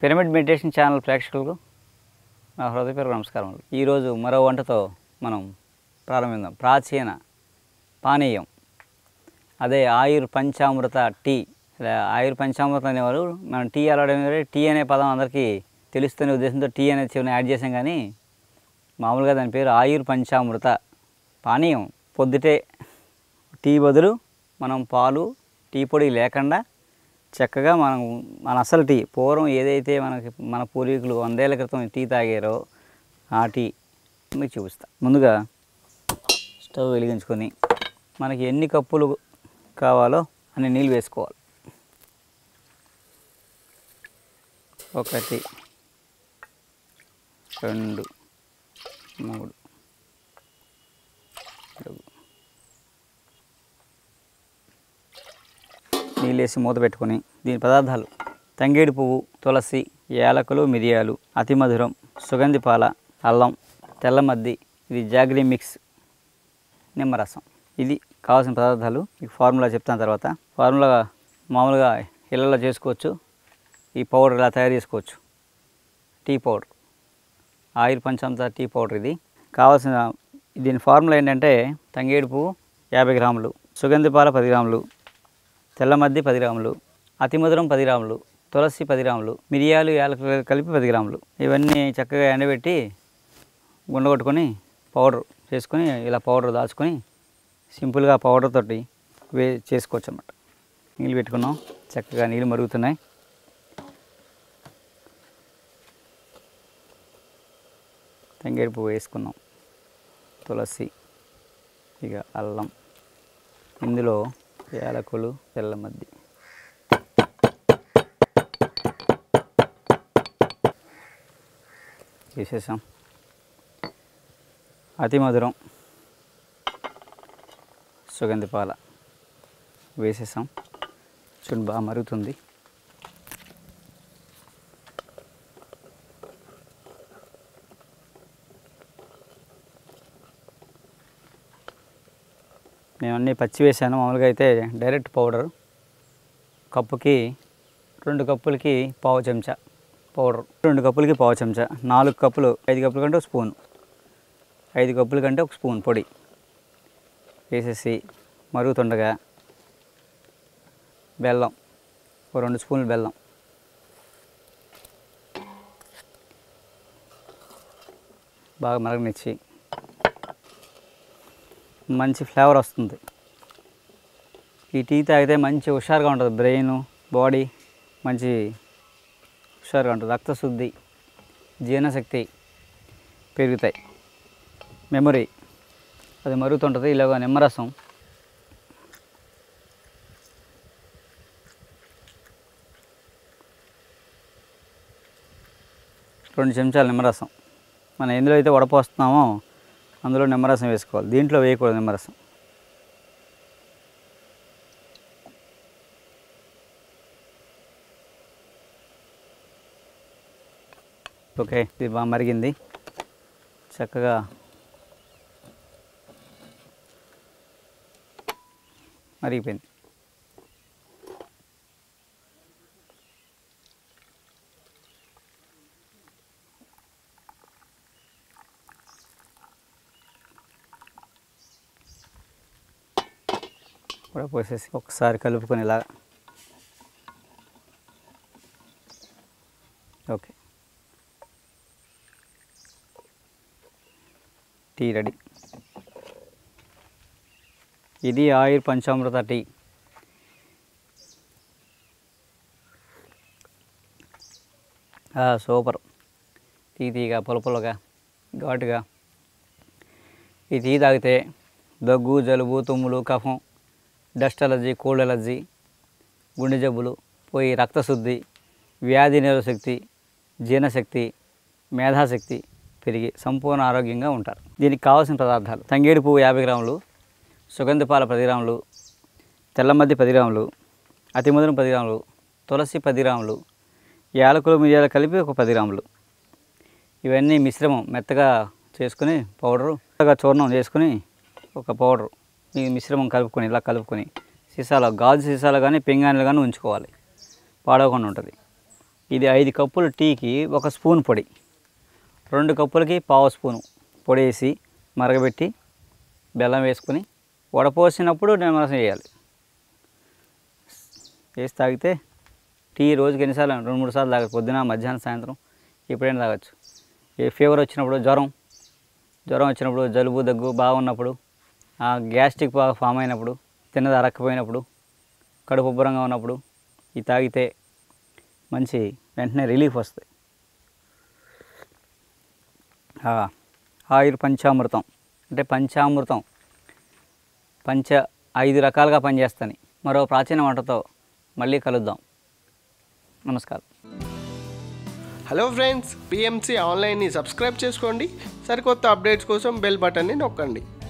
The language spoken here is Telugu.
పిరమిడ్ మెడిటేషన్ ఛానల్ ప్రేక్షకులకు నా హృదయపూర్వక నమస్కారములు ఈరోజు మరో వంటతో మనం ప్రారంభిద్దాం ప్రాచీన పానీయం అదే ఆయుర్ పంచామృత టీ ఇలా ఆయుర్ పంచామృత అనేవారు మనం టీ అలవడం టీ అనే పదం అందరికీ తెలుస్తున్న ఉద్దేశంతో టీ అనే చివరిని యాడ్ చేసాం కానీ మామూలుగా దాని పేరు ఆయుర్ పంచామృత పానీయం పొద్దుటే టీ బదులు మనం పాలు టీ పొడి లేకుండా చక్కగా మనం మన అసలు టీ పూర్వం ఏదైతే మనకి మన పూర్వీకులు వందేళ్ల క్రితం టీ తాగారో ఆ టీ మీకు చూపిస్తా ముందుగా స్టవ్ వెలిగించుకొని మనకి ఎన్ని కప్పులు కావాలో అన్ని నీళ్ళు వేసుకోవాలి ఒకటి రెండు మూడు నాలుగు నీళ్ళు వేసి మూత పెట్టుకొని దీని పదార్థాలు తంగేడు పువ్వు తులసి యాలకులు మిరియాలు అతి మధురం సుగంధి పాల అల్లం తెల్లమద్ది ఇది జాగ్రీ మిక్స్ నిమ్మరసం ఇది కావాల్సిన పదార్థాలు మీకు ఫార్ములా చెప్తాను తర్వాత ఫార్ములా మామూలుగా ఇళ్ళలో చేసుకోవచ్చు ఈ పౌడర్ ఇలా తయారు చేసుకోవచ్చు టీ పౌడర్ ఆయిల్ పంచామృత టీ పౌడర్ ఇది కావాల్సిన దీని ఫార్ములా ఏంటంటే తంగేడు పువ్వు యాభై గ్రాములు సుగంధి పాల పది గ్రాములు తెల్లమద్ది పది గ్రాములు అతిమధురం పది గ్రాములు తులసి పది గ్రాములు మిరియాలు యాలకులు కలిపి పది గ్రాములు ఇవన్నీ చక్కగా ఎండబెట్టి గుండగొట్టుకొని పౌడర్ చేసుకొని ఇలా పౌడర్ దాచుకొని సింపుల్గా పౌడర్ తోటి వే చేసుకోవచ్చు అన్నమాట నీళ్ళు పెట్టుకున్నాం చక్కగా నీళ్ళు మరుగుతున్నాయి తంగేడు పువ్వు వేసుకున్నాం తులసి ఇక అల్లం ఇందులో యాలకులు తెల్లమద్ది వేసేసాం అతి మధురం సుగంధి పాల వేసేసాం చూడు బాగా మరుగుతుంది నేను అన్నీ పచ్చి వేసాను మామూలుగా అయితే డైరెక్ట్ పౌడర్ కప్పుకి రెండు కప్పులకి పావు చెంచా పౌడర్ రెండు కప్పులకి పావు చెంచా నాలుగు కప్పులు ఐదు కప్పుల కంటే ఒక స్పూన్ ఐదు కప్పుల కంటే ఒక స్పూన్ పొడి వేసేసి మరుగుతుండగా బెల్లం ఓ రెండు స్పూన్లు బెల్లం బాగా మరగనిచ్చి మంచి ఫ్లేవర్ వస్తుంది ఈ టీ తాగితే మంచి హుషారుగా ఉంటుంది బ్రెయిన్ బాడీ మంచి హుషారుగా ఉంటుంది రక్తశుద్ధి జీర్ణశక్తి పెరుగుతాయి మెమరీ అది మరుగుతుంటుంది ఇలాగ నిమ్మరసం రెండు చెంచాలు నిమ్మరసం మనం ఎందులో అయితే వడపోస్తున్నామో అందులో నిమ్మరసం వేసుకోవాలి దీంట్లో వేయకూడదు నిమ్మరసం ఓకే ఇది బాగా మరిగింది చక్కగా మరిగిపోయింది కూడా పోసేసి ఒకసారి కలుపుకొని ఇలా ఓకే టీ రెడీ ఇది ఆయుర్ పంచామృత టీ ఆ, సూపర్ టీ తీగా పులపులగా ఘాటుగా ఈ టీ తాగితే దగ్గు జలుబు తుమ్ములు కఫం డస్ట్ అలర్జీ కోల్డ్ అలర్జీ గుండె జబ్బులు పోయి రక్తశుద్ధి వ్యాధి నిరోధక శక్తి జీర్ణశక్తి మేధాశక్తి పెరిగి సంపూర్ణ ఆరోగ్యంగా ఉంటారు దీనికి కావాల్సిన పదార్థాలు తంగేడు పువ్వు యాభై గ్రాములు సుగంధ పాల పది గ్రాములు తెల్లమద్ది పది గ్రాములు అతిమధురం పది గ్రాములు తులసి పది గ్రాములు యాలకులు మిరియాలు కలిపి ఒక పది గ్రాములు ఇవన్నీ మిశ్రమం మెత్తగా చేసుకుని పౌడరు మెత్తగా చూర్ణం చేసుకుని ఒక పౌడరు ఈ మిశ్రమం కలుపుకొని ఇలా కలుపుకొని సీసాలో గాజు సీసాలో కానీ పింగాణిలో కానీ ఉంచుకోవాలి పాడవకుండా ఉంటుంది ఇది ఐదు కప్పుల టీకి ఒక స్పూన్ పొడి రెండు కప్పులకి పావు స్పూను పొడి వేసి మరగబెట్టి బెల్లం వేసుకొని వడపోసినప్పుడు నిమ్మరసం వేయాలి వేసి తాగితే టీ రోజుకి ఎన్నిసార్లు రెండు మూడు సార్లు తాగచ్చు పొద్దున మధ్యాహ్నం సాయంత్రం ఎప్పుడైనా తాగొచ్చు ఏ ఫీవర్ వచ్చినప్పుడు జ్వరం జ్వరం వచ్చినప్పుడు జలుబు దగ్గు బాగున్నప్పుడు ఆ గ్యాస్ట్రిక్ బాగా ఫామ్ అయినప్పుడు తిన్నది అరక్కపోయినప్పుడు కడుపు ఉబ్బరంగా ఉన్నప్పుడు ఇది తాగితే మంచి వెంటనే రిలీఫ్ వస్తుంది ఆ, ఆయుర్ పంచామృతం అంటే పంచామృతం పంచ ఐదు రకాలుగా పనిచేస్తాయి మరో ప్రాచీన వంటతో మళ్ళీ కలుద్దాం నమస్కారం హలో ఫ్రెండ్స్ పిఎంసి ఆన్లైన్ని సబ్స్క్రైబ్ చేసుకోండి సరికొత్త అప్డేట్స్ కోసం బెల్ బటన్ని నొక్కండి